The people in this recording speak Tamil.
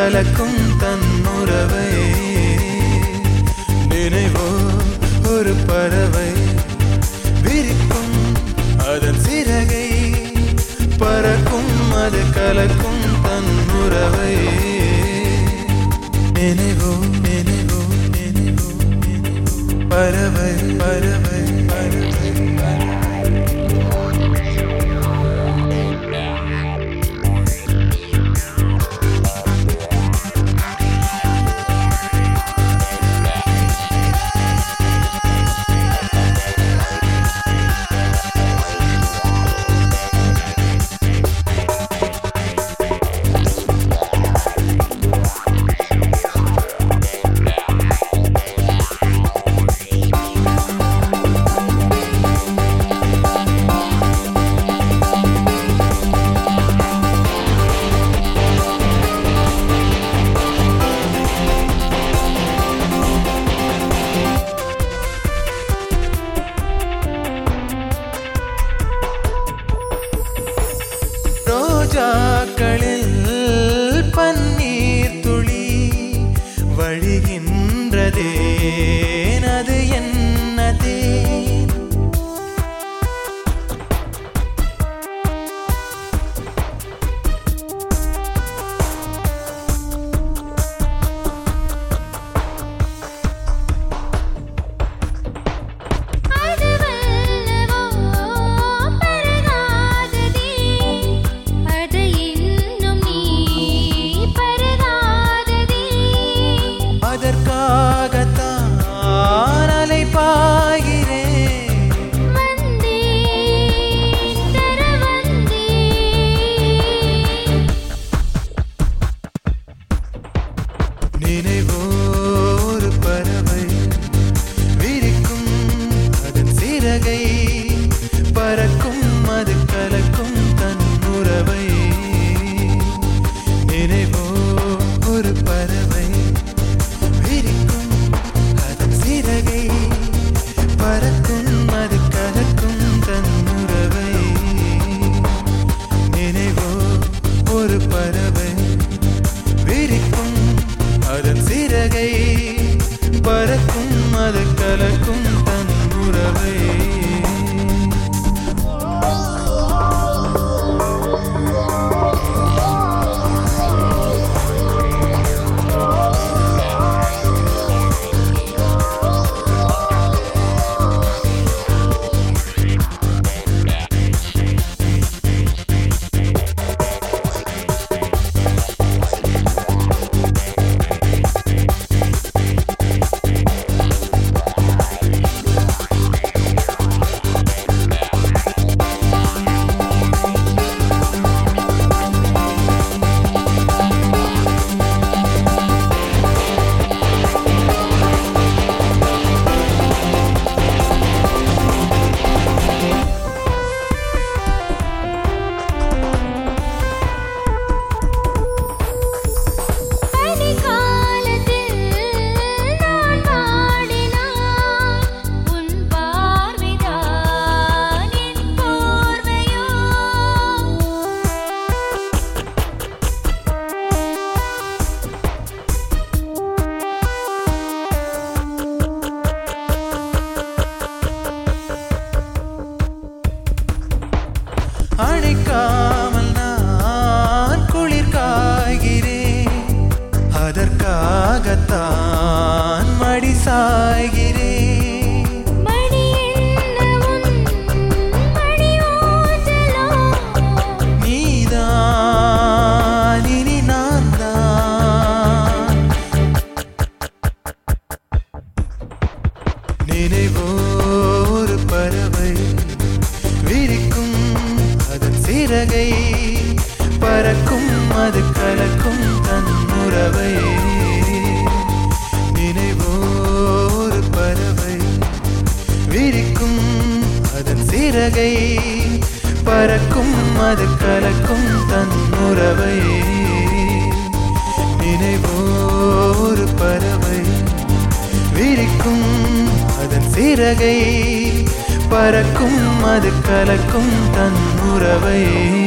கலக்கும் தன் உறவை நினைவோ ஒரு பறவை விரிக்கும் அதன் சிறகை பறக்கும் அது கலக்கும் தன் உறவை நினைவோ நினைவோ நினைவோ நினைவோ பறவை பறவை பறவை பறவை ரோஜாக்களில் பன்னீர் துளி வழிகின்றதே அது என்னதே அது வல்லவோ பரகாததே அது இன்னும் நீ பரகாததே அதற்காகத்தான் அலைப்பாகிறேன் வந்தேன் தர வந்தேன் நினைவோ ஒரு பறவை விரிக்கும் அதன் சிறகை பறக்கும் அது கலக்கும் தன் உறவை நினைவோ ஒரு பறவை விரிக்கும் அதன் சிறகை பறக்கும் அது கலக்கும் தன் உறவை நினைவோ ஒரு பறவை விரிக்கும் அதன் சிறகை பறக்கும் அது கலக்கும் தன் உறவை பனிகாலத்தில் நான் வாடினான் உன் பார்வைதான் என் போர்வையோ அழைக்காமல் நான் குளிர் காய்கிறேன் அதற்காகத்தான் மடி சாய்கிறேன் மணி என்ன உன் மணி ஓட்டலோ நீதான் இனி நான் தான் நினைவோ ஒரு பறவை விரிக்கும் அதன் சிறகை பறக்கும் அது கலக்கும் தன் உறவை நினைவோ ஒரு பறவை விரிக்கும் அதன் சிறகை பறக்கும் அது கலக்கும் தன் உறவை நினைவோ ஒரு பறவை விரிக்கும் அதன் சிறகை பறக்கும் அது கலக்கும் தன் உறவை